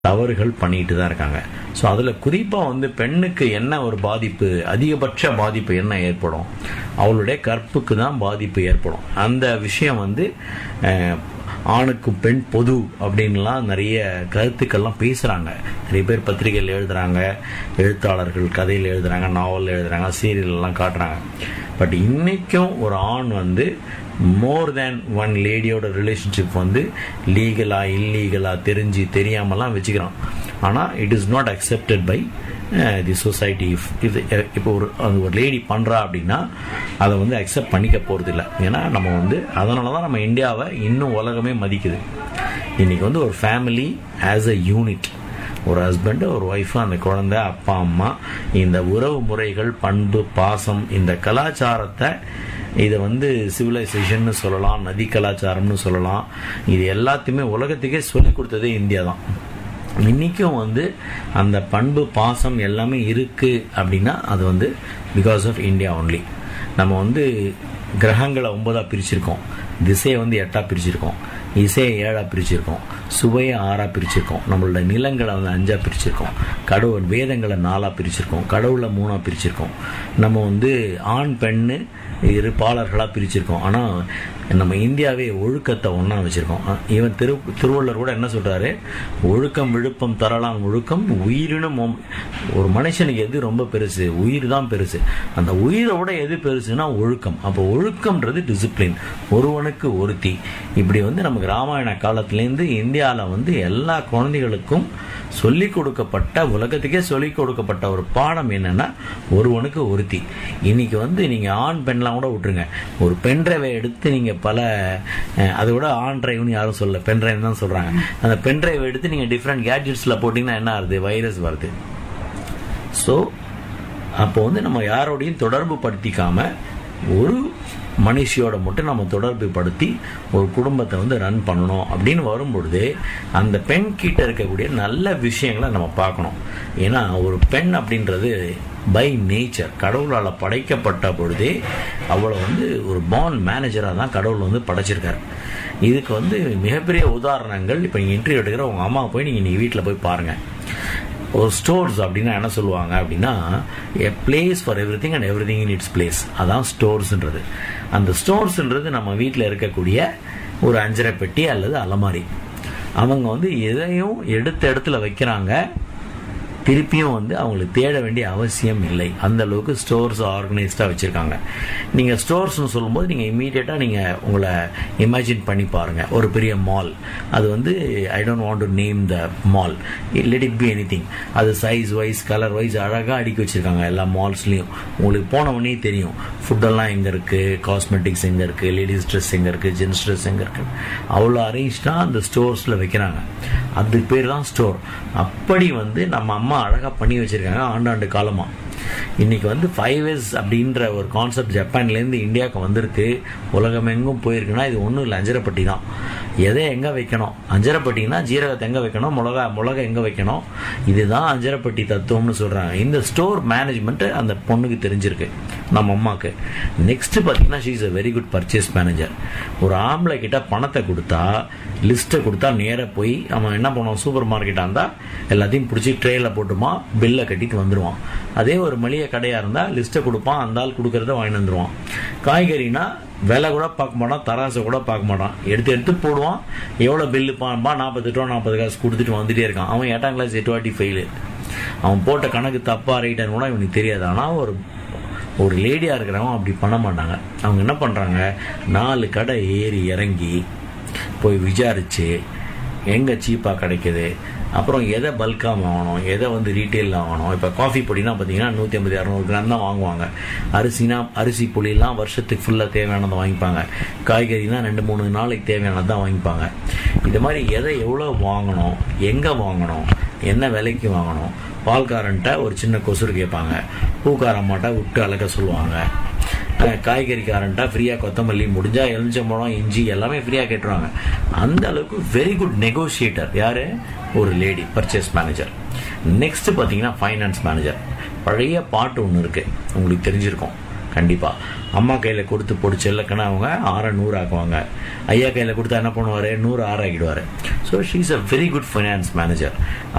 தவறுகள் பண்ணிட்டு தான் இருக்காங்க ஸோ அதில் குறிப்பாக வந்து பெண்ணுக்கு என்ன ஒரு பாதிப்பு அதிகபட்ச பாதிப்பு என்ன ஏற்படும் அவளுடைய கற்புக்கு தான் பாதிப்பு ஏற்படும் அந்த விஷயம் வந்து அஹ், ஆணுக்கு பெண் பொது அப்படின்லாம் நிறைய கருத்துக்கள்லாம் பேசுகிறாங்க நிறைய பேர் பத்திரிகையில் எழுதுறாங்க எழுத்தாளர்கள் கதையில் எழுதுறாங்க நாவல் எழுதுறாங்க சீரியல் எல்லாம் காட்டுறாங்க பட் இன்னைக்கும் ஒரு ஆண் வந்து மோர் தேன் ஒன் லேடியோட ரிலேஷன்ஷிப் வந்து லீகலா இல்லீகலா தெரிஞ்சு தெரியாமலாம் வச்சுக்கிறான் ஆனால் it is not accepted by the society இது இப்போ ஒரு அது ஒரு லேடி பண்ணுறா அப்படின்னா அதை வந்து அக்செப்ட் பண்ணிக்க போகிறது இல்லை ஏன்னா நம்ம வந்து அதனால தான் நம்ம இந்தியாவை இன்னும் உலகமே மதிக்குது இன்னைக்கு வந்து ஒரு ஃபேமிலி ஆஸ் அ யூனிட் ஒரு ஹஸ்பண்ட் ஒரு ஒய்ஃபு அந்த குழந்தை அப்பா அம்மா இந்த உறவு முறைகள் பண்பு பாசம் இந்த கலாச்சாரத்தை இதை வந்து சிவிலைசேஷன்னு சொல்லலாம் நதி கலாச்சாரம்னு சொல்லலாம் இது எல்லாத்தையுமே உலகத்துக்கே சொல்லிக் கொடுத்ததே இந்தியா தான் இன்னைக்கும் வந்து அந்த பண்பு பாசம் எல்லாமே இருக்கு அப்படின்னா அது வந்து பிகாஸ் ஆஃப் இந்தியா ஒன்லி நம்ம வந்து கிரகங்களை ஒன்பதா பிரிச்சிருக்கோம் திசையை வந்து எட்டா பிரிச்சிருக்கோம் இசையை ஏழா பிரிச்சிருக்கோம் சுவையை ஆறா பிரிச்சிருக்கோம் நம்மளோட நிலங்களை வந்து அஞ்சா பிரிச்சிருக்கோம் கடவுள் வேதங்களை நாலா பிரிச்சிருக்கோம் கடவுளை மூணா பிரிச்சிருக்கோம் நம்ம வந்து ஆண் பெண்ணு இரு பாலர்களாக பிரிச்சிருக்கோம் ஆனால் நம்ம இந்தியாவே ஒழுக்கத்தை ஒன்றா வச்சிருக்கோம் அஹ் இவன் திரு திருவள்ளுவர் கூட என்ன சொல்றாரு ஒழுக்கம் விழுப்பம் தரலாம் ஒழுக்கம் உயிரினும் ஒம்- ஒரு மனுஷனுக்கு எது ரொம்ப பெருசு உயிர் தான் பெருசு அந்த உயிரை விட எது பெருசுன்னா ஒழுக்கம் அப்போ ஒழுக்கம்ன்றது டிசிப்ளின் ஒருவனுக்கு ஒருத்தி இப்படி வந்து நமக்கு ராமாயண காலத்திலேருந்து இந்தியாவில் வந்து எல்லா குழந்தைகளுக்கும் சொல்லிக் கொடுக்கப்பட்ட உலகத்துக்கே சொல்லிக் கொடுக்கப்பட்ட ஒரு பாடம் என்னன்னா ஒருவனுக்கு ஒருத்தி இன்னைக்கு வந்து நீங்க ஆண் பெண்லாம் கூட விட்டுருங்க ஒரு பென் டிரைவை எடுத்து நீங்க பல அஹ், அதை விட ஆண் டிரைவ்னு யாரும் சொல்ல பென் டிரைவ் தான் சொல்றாங்க அந்த பென் டிரைவ் எடுத்து நீங்க டிஃப்ரெண்ட் கேட்ஜெட்ஸ்ல போட்டீங்கன்னா என்ன ஆகுது வைரஸ் வருது ஸோ அப்போ வந்து நம்ம யாரோடையும் தொடர்பு படுத்திக்காம ஒரு மனுஷியோட மட்டும் நம்ம தொடர்பு படுத்தி ஒரு குடும்பத்தை வந்து ரன் பண்ணணும் அப்படின்னு வரும்பொழுது அந்த பெண் கிட்ட இருக்கக்கூடிய நல்ல விஷயங்களை நம்ம பார்க்கணும் ஏன்னா ஒரு பெண் அப்படின்றது பை நேச்சர் கடவுளால் படைக்கப்பட்ட பொழுதே அவளை வந்து ஒரு பான் மேனேஜராக தான் கடவுள் வந்து படைச்சிருக்காரு இதுக்கு வந்து மிகப்பெரிய உதாரணங்கள் இப்போ நீங்கள் இன்டர்வியூ எடுக்கிற உங்கள் அம்மா போய் நீங்கள் நீங்கள் வீட்டில் போய் பாருங்கள் ஒரு ஸ்டோர்ஸ் அப்படின்னா என்ன சொல்லுவாங்க அப்படின்னா a place for everything and everything in its place அதான் ஸ்டோர்ஸ்ன்றது அந்த ஸ்டோர்ஸ்ன்றது நம்ம வீட்டில் இருக்கக்கூடிய ஒரு அஞ்சரை பெட்டி அல்லது அலமாரி அவங்க வந்து எதையும் எடுத்த இடத்துல வைக்கிறாங்க திருப்பியும் வந்து அவங்களுக்கு தேட வேண்டிய அவசியம் இல்லை அந்த அளவுக்கு ஸ்டோர்ஸ் ஆர்கனைஸ்டாக வச்சுருக்காங்க நீங்கள் ஸ்டோர்ஸ்னு சொல்லும்போது நீங்கள் இம்மீடியட்டாக நீங்கள் உங்களை இமேஜின் பண்ணி பாருங்கள் ஒரு பெரிய மால் அது வந்து I don't want to name the mall let it be anything அது சைஸ் வைஸ் கலர் வைஸ் அழகாக அடுக்கி வச்சுருக்காங்க எல்லா மால்ஸ்லேயும் உங்களுக்கு போன உடனே தெரியும் ஃபுட்டெல்லாம் எங்கே இருக்குது காஸ்மெட்டிக்ஸ் எங்கே இருக்குது லேடிஸ் ட்ரெஸ் எங்கே இருக்குது ஜென்ஸ் ட்ரெஸ் எங்கே இருக்குது அவ்வளோ அரேஞ்ச்டாக அந்த ஸ்டோர்ஸில் வைக்கிறாங்க அதுக்கு பேர் தான் ஸ்டோர் அப்படி வந்து நம்ம அம்மா அழகாக பண்ணி வச்சிருக்காங்க ஆண்டாண்டு காலமாக இன்னைக்கு வந்து ஃபைவ் எஸ் அப்படின்ற ஒரு கான்செப்ட் ஜப்பான்லேருந்து இந்தியாவுக்கு வந்திருக்கு உலகமெங்கும் போயிருக்குன்னா இது ஒன்றும் இல்லை அஞ்சரைப்பட்டி தான் எதை எங்கே வைக்கணும் அஞ்சரைப்பட்டினா ஜீரகத்தை எங்கே வைக்கணும் மிளகா மிளகா எங்கே வைக்கணும் இதுதான் அஞ்சரைப்பட்டி தத்துவம்னு சொல்கிறாங்க இந்த ஸ்டோர் மேனேஜ்மெண்ட் அந்த பொண்ணுக்கு தெரிஞ்சிருக்கு நம்ம அம்மாவுக்கு நெக்ஸ்ட் பார்த்தீங்கன்னா she is a very good purchase manager ஒரு ஆம்பளை கிட்ட பணத்தை கொடுத்தா லிஸ்ட்டை கொடுத்தா நேராக போய் அவன் என்ன பண்ணுவான் சூப்பர் மார்க்கெட்டாக இருந்தால் எல்லாத்தையும் பிடிச்சி ட்ரேயில் போட்டுமா பில்லை கட்டிட்டு வந்துடுவான் அதே ஒரு மளிகை கடையாக இருந்தால் லிஸ்ட்டை கொடுப்பான் அந்த ஆள் கொடுக்கறத வாங்கிட்டு வந்துடுவான் காய்கறினா விலை கூட பார்க்க மாட்டான் தராசை கூட பார்க்க மாட்டான் எடுத்து எடுத்து போடுவான் எவ்வளோ பில்லு பாம்பா நாற்பத்தெட்டு ரூபா நாற்பது காசு கொடுத்துட்டு வந்துட்டே இருக்கான் அவன் எட்டாம் கிளாஸ் எட்டு வாட்டி ஃபெயிலு அவன் போட்ட கணக்கு தப்பா ரைட்டான்னு கூட இவனுக்கு தெரியாது ஆனால் ஒரு ஒரு லேடியாக இருக்கிறவங்க அப்படி பண்ண மாட்டாங்க அவங்க என்ன பண்ணுறாங்க நாலு கடை ஏறி இறங்கி போய் விசாரிச்சு எங்கே சீப்பாக கிடைக்குது அப்புறம் எதை பல்காக வாங்கணும் எதை வந்து ரீட்டெயிலில் வாங்கணும் இப்போ காஃபி பொடினா பார்த்தீங்கன்னா நூற்றி ஐம்பது இரநூறு கிராம் தான் வாங்குவாங்க அரிசினா அரிசி பொடியெல்லாம் வருஷத்துக்கு ஃபுல்லாக தேவையானதை வாங்கிப்பாங்க காய்கறினா ரெண்டு மூணு நாளைக்கு தேவையானது தான் வாங்கிப்பாங்க இது மாதிரி எதை எவ்வளோ வாங்கணும் எங்கே வாங்கணும் என்ன விலைக்கு வாங்கணும் பால்காரன்ட்ட ஒரு சின்ன கொசுறு கேட்பாங்க பூக்காரம்மாட்ட விட்டு அளக்க சொல்லுவாங்க அஹ் காய்கறிக்காரன்ட்டா ஃப்ரீயாக கொத்தமல்லி முடிஞ்சா எலுமிச்சம்பழம் இஞ்சி எல்லாமே ஃப்ரீயாக கேட்டுருவாங்க அந்த அளவுக்கு வெரி குட் நெகோஷியேட்டர் யாரு ஒரு லேடி பர்ச்சேஸ் மேனேஜர் நெக்ஸ்ட் பார்த்தீங்கன்னா ஃபைனான்ஸ் மேனேஜர் பழைய பாட்டு ஒன்று இருக்கு உங்களுக்கு தெரிஞ்சிருக்கும் கண்டிப்பாக அம்மா கையில் கொடுத்து போட்டு செல்லக்கன்னா அவங்க ஆறை நூறு ஆக்குவாங்க ஐயா கையில் கொடுத்தா என்ன பண்ணுவார் நூறு ஆறாக்கிடுவார் so she is a very good finance manager